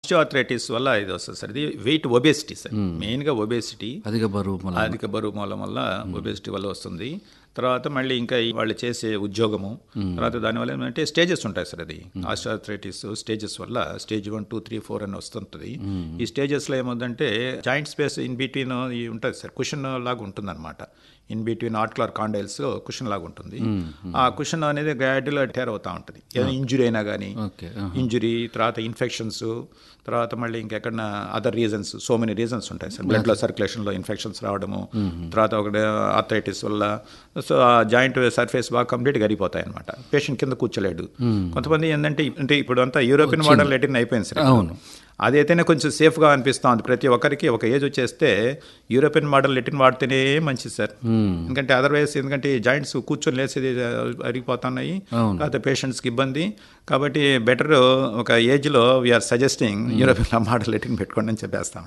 Osteoarthritis వల్ల ఇది వస్తుంది సార్ ఇది వెయిట్ ఒబేసిటీ సార్ మెయిన్గా ఒబేసిటీ అధిక బరువు మళ్ళీ అధిక బరువు మూలం వల్ల ఒబేసిటీ వల్ల వస్తుంది తర్వాత మళ్ళీ ఇంకా ఈ వాళ్ళు చేసే ఉద్యోగము తర్వాత దానివల్ల ఏంటంటే స్టేజెస్ ఉంటాయి సార్ అది ఆస్ట్రాథరైటిస్ స్టేజెస్ వల్ల stage one two three four అని వస్తుంటుంది ఈ స్టేజెస్లో ఏమవుతుందంటే జాయింట్ స్పేస్ ఇన్ బిట్వీన్ ఈ ఉంటుంది సార్ కుషన్ లాగా ఉంటుంది అనమాట in between articular condyles cushion లాగా ఉంటుంది ఆ కుషన్ అనేది గ్రాడ్యువల్గా టేర్ అవుతూ ఉంటుంది ఏదైనా ఇంజురీ అయినా కానీ ఓకే ఇంజురీ తర్వాత ఇన్ఫెక్షన్స్ తర్వాత మళ్ళీ ఇంకెక్కడ other reasons so many reasons ఉంటాయి సార్ బ్లడ్లో సర్క్యులేషన్లో ఇన్ఫెక్షన్స్ రావడము తర్వాత ఒకటి ఆర్థరైటిస్ వల్ల సో ఆ జాయింట్ సర్ఫేస్ బాగా కంప్లీట్గా అరిగిపోతాయి అనమాట పేషెంట్ కింద కూర్చోలేడు కొంతమంది ఏంటంటే అంటే ఇప్పుడు అంతా యూరోపియన్ మోడల్ లెటిన్ అయిపోయింది సార్ అవును. అదైతేనే కొంచెం సేఫ్గా అనిపిస్తుంది ప్రతి ఒక్కరికి ఒక ఏజ్ వచ్చేస్తే యూరోపియన్ మోడల్ లెటిన్ వాడితేనే మంచిది సార్ ఎందుకంటే అదర్వైజ్ ఎందుకంటే జాయింట్స్ కూర్చొని లేసేది అరిగిపోతున్నాయి అవును. తర్వాత పేషెంట్స్కి ఇబ్బంది కాబట్టి బెటర్ ఒక ఏజ్లో we are suggesting European model latrine పెట్టుకోండి అని చెప్పేస్తాం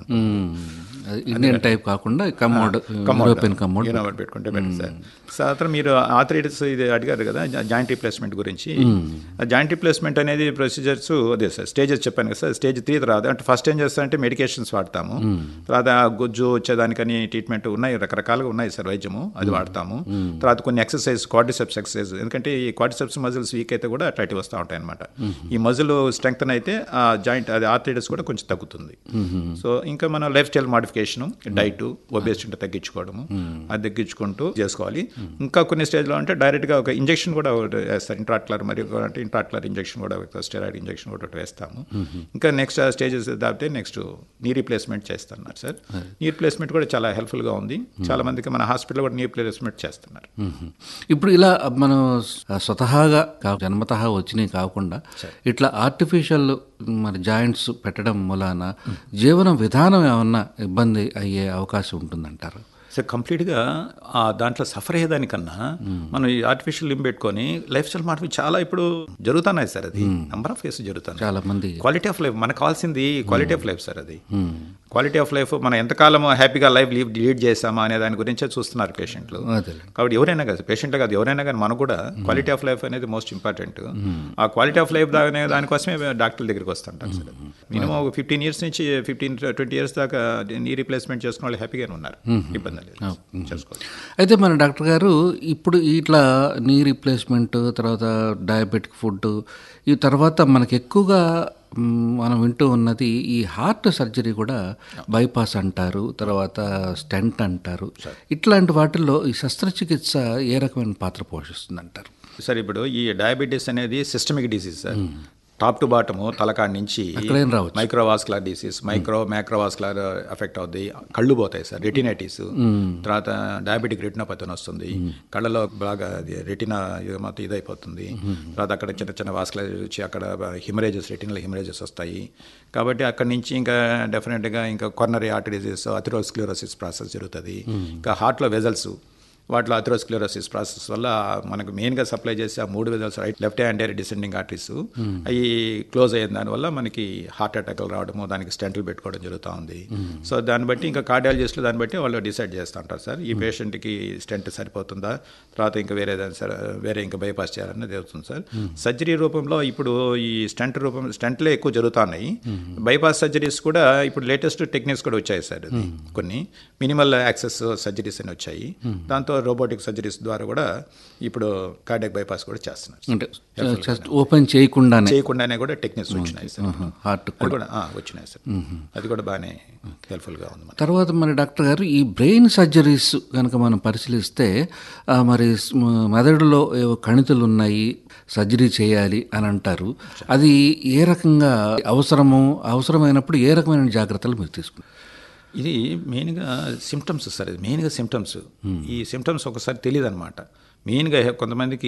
ఇండియన్ టైప్ కాకుండా కమోడ్ యూరోపియన్ కమోడ్ యూరోపియన్ పెట్టుకుంటే బెటర్ సార్ సార్ మీరు ఆథరైటిస్ ఇది అడిగారు కదా జాయింట్ రీప్లేస్మెంట్ గురించి జాయింట్ రీప్లేస్మెంట్ అనేది ప్రొసీజర్స్ అదే సార్ స్టేజెస్ చెప్పాను కదా సార్ స్టేజ్ త్రీ తర్వాత అంటే ఫస్ట్ ఏం చేస్తారంటే మెడికేషన్స్ వాడతాము తర్వాత గుజ్జు వచ్చేదానికని ట్రీట్మెంట్ ఉన్నాయి రకరకాలుగా ఉన్నాయి సార్ వైద్యము అది వాడతాము తర్వాత కొన్ని ఎక్సర్సైజ్ క్వార్డిసెప్స్ ఎక్సర్సైజ్ ఎందుకంటే ఈ క్వార్డిసెప్స్ మజిల్స్ వీక్ అయితే కూడా అట్లాంటివి వస్తూ ఉంటాయి అనమాట ఈ మజిల్ స్ట్రెంగ్త్ అయితే ఆ జాయింట్ అది ఆర్థరైటిస్ కూడా కొంచెం తగ్గుతుంది సో ఇంకా మన lifestyle modification diet obesity తగ్గించుకోవడము అది తగ్గించుకుంటూ చేసుకోవాలి ఇంకా కొన్ని స్టేజ్లో అంటే డైరెక్ట్గా ఒక ఇంజెక్షన్ కూడా ఒకటి వేస్తారు ఇంట్రాక్లర్ మరియు అంటే ఇంట్రాక్లర్ ఇంజెక్షన్ కూడా స్టెరాయిడ్ ఇంజెక్షన్ కూడా ఒకటి వేస్తాము ఇంకా నెక్స్ట్ స్టేజెస్ దాటితే నెక్స్ట్ నీ రీప్లేస్మెంట్ చేస్తున్నారు సార్ నీ రీప్లేస్మెంట్ కూడా చాలా హెల్ప్ఫుల్గా ఉంది చాలా మందికి మన హాస్పిటల్ కూడా నీ రీప్లేస్మెంట్ చేస్తున్నారు మ్మ్. ఇప్పుడు ఇలా మనం స్వతహాగా కా- జన్మతహా వచ్చినవి కాకుండా ఇట్లా ఆర్టిఫిషియల్ మరి జాయింట్స్ పెట్టడం మూలాన జీవన విధానం ఏమన్నా ఇబ్బంది అయ్యే అవకాశం ఉంటుందంటారు సో కంప్లీట్గా ఆ దాంట్లో సఫర్ అయ్యేదానికన్నా మనం ఈ ఆర్టిఫిషియల్ లింబ్ పెట్టుకొని లైఫ్ స్టైల్ మార్పు చాలా ఇప్పుడు జరుగుతున్నాయి సార్ అది నెంబర్ ఆఫ్ కేసు జరుగుతున్నాయి చాలా మంది క్వాలిటీ ఆఫ్ లైఫ్ మనకు కావాల్సింది క్వాలిటీ ఆఫ్ లైఫ్ సార్ అది క్వాలిటీ ఆఫ్ లైఫ్ మనం ఎంతకాలం హ్యాపీగా లైఫ్ లీవ్ లీడ్ చేసామా అనే దాని గురించే చూస్తున్నారు పేషెంట్లు అదే కాబట్టి ఎవరైనా కాదు పేషెంట్ కాదు ఎవరైనా కానీ మనకు కూడా క్వాలిటీ ఆఫ్ లైఫ్ అనేది మోస్ట్ ఇంపార్టెంట్ ఆ క్వాలిటీ ఆఫ్ లైఫ్ దాని దానికోసమే డాక్టర్ల దగ్గరికి వస్తుంటాం సార్ మినిమం ఒక ఫిఫ్టీన్ ఇయర్స్ నుంచి ఫిఫ్టీన్ ట్వంటీ ఇయర్స్ దాకా నీ రీప్లేస్మెంట్ చేసుకున్న వాళ్ళు హ్యాపీగానే ఉన్నారు ఇబ్బంది లేదు చేసుకోవచ్చు అయితే మన డాక్టర్ గారు ఇప్పుడు ఇట్లా నీ రీప్లేస్మెంట్ తర్వాత డయాబెటిక్ ఫుడ్ ఈ తర్వాత మనకి ఎక్కువగా మ్, మనం వింటూ ఉన్నది ఈ హార్ట్ సర్జరీ కూడా బైపాస్ అంటారు తర్వాత స్టెంట్ అంటారు ఇట్లాంటి వాటిల్లో ఈ శస్త్రచికిత్స ఏ రకమైన పాత్ర పోషిస్తుంది అంటారు సార్ ఇప్పుడు ఈ డయాబెటీస్ అనేది systemic disease sir top to bottom తలకాడ నుంచి ఎక్కడైనా రావచ్చు. Microvascular disease micro microvascular effect అవుద్ది కళ్ళు పోతాయి సార్ రెటినైటిస్ తర్వాత డయాబెటిక్ రెటినోపతి అని వస్తుంది కళ్ళలో బాగా అది రెటినా ఇది మొత్తం ఇదైపోతుంది తర్వాత అక్కడ చిన్న చిన్న వాస్కులర్ వచ్చి అక్కడ హిమరేజెస్ రెటినల్ హిమరేజెస్ వస్తాయి కాబట్టి అక్కడి నుంచి ఇంకా డెఫినెట్గా ఇంకా coronary artery disease atherosclerosis process జరుగుతుంది ఇంకా హార్ట్లో వెజల్స్ వాటిలో అథ్రోస్క్లెరోసిస్ ప్రాసెస్ వల్ల మనకు మెయిన్గా సప్లై చేసే ఆ మూడు విధాలు right left hand descending arteries అవి క్లోజ్ అయిన దానివల్ల మనకి హార్ట్ అటాక్లు రావడము దానికి స్టెంట్లు పెట్టుకోవడం జరుగుతూ ఉంది సో దాన్ని బట్టి ఇంకా కార్డియాలజిస్టులు దాన్ని బట్టి వాళ్ళు డిసైడ్ చేస్తూ ఉంటారు సార్ ఈ పేషెంట్కి స్టెంట్ సరిపోతుందా తర్వాత ఇంకా వేరే దాని సార్ వేరే ఇంకా బైపాస్ చేయాలన్నది అవుతుంది సార్ సర్జరీ రూపంలో ఇప్పుడు ఈ స్టెంట్ రూపం స్టెంట్లే ఎక్కువ జరుగుతున్నాయి బైపాస్ సర్జరీస్ కూడా ఇప్పుడు లేటెస్ట్ టెక్నిక్స్ కూడా వచ్చాయి సార్ ఇది కొన్ని మినిమల్ యాక్సెస్ సర్జరీస్ అని వచ్చాయి దాంతో రోబోటిక్ సర్జరీస్ ద్వారా కూడా ఇప్పుడు కార్డియాక్ బైపాస్ కూడా చేస్తున్నారు అంటే జస్ట్ ఓపెన్ చేయకుండానే చేయకుండానే కూడా టెక్నిక్స్ వచ్చినాయి సార్ హార్ట్ అది కూడా ఆ, వచ్చినాయి సార్ అది కూడా బాగానే హెల్ప్ఫుల్గా ఉంది మనకి. తర్వాత మరి డాక్టర్ గారు ఈ బ్రెయిన్ సర్జరీస్ కనుక మనం పరిశీలిస్తే ఆ, మరి స్- మ- మెదడులో ఏవో కణితులు ఉన్నాయి సర్జరీ చేయాలి అని అంటారు అది ఏ రకంగా అవసరము అవసరమైనప్పుడు ఏ రకమైన జాగ్రత్తలు మీరు తీసుకుంటారు ఇది మెయిన్గా సిమ్టమ్స్ సార్ ఇది మెయిన్గా సిమ్టమ్స్ ఈ సిమ్టమ్స్ ఒకసారి తెలియదు అనమాట మెయిన్గా కొంతమందికి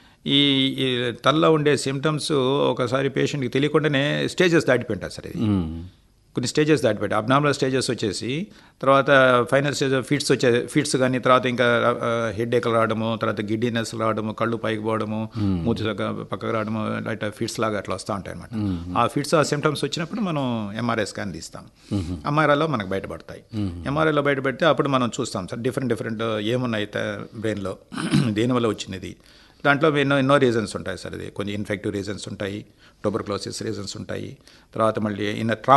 ఈ ఈ తలలో ఉండే సిమ్టమ్స్ ఒకసారి పేషెంట్కి తెలియకుండానే స్టేజెస్ దాటిపోయింటారు సార్ ఇది కొన్ని స్టేజెస్ దాటిపెట్టి అబ్నార్మల్ స్టేజెస్ వచ్చేసి తర్వాత ఫైనల్ స్టేజ్ ఫిట్స్ వచ్చే ఫిట్స్ కానీ తర్వాత ఇంకా హెడ్ ఏకలు రావడము తర్వాత గిడ్డినెస్ రావడము కళ్ళు పైకి పోవడము మూతి సగ- పక్కకు రావడము ఇట్లా ఫిట్స్ లాగా అట్లా వస్తూ ఉంటాయి అనమాట ఆ ఫిట్స్ ఆ సిమ్టమ్స్ వచ్చినప్పుడు మనం ఎంఆర్ఐ స్కాన్ తీస్తాం ఎంఆర్ఐలో మనకు బయటపడతాయి ఎంఆర్ఐలో బయటపెడితే అప్పుడు మనం చూస్తాం సార్ డిఫరెంట్ డిఫరెంట్ ఏమున్నాయి బ్రెయిన్లో దేనివల్ల వచ్చింది ఇది దాంట్లో ఎన్నో ఎన్నో రీజన్స్ ఉంటాయి సార్ ఇది కొన్ని ఇన్ఫెక్టివ్ రీజన్స్ ఉంటాయి ట్యూబర్క్లోసిస్ రీజన్స్ ఉంటాయి తర్వాత మళ్ళీ ఇన్న ట్రా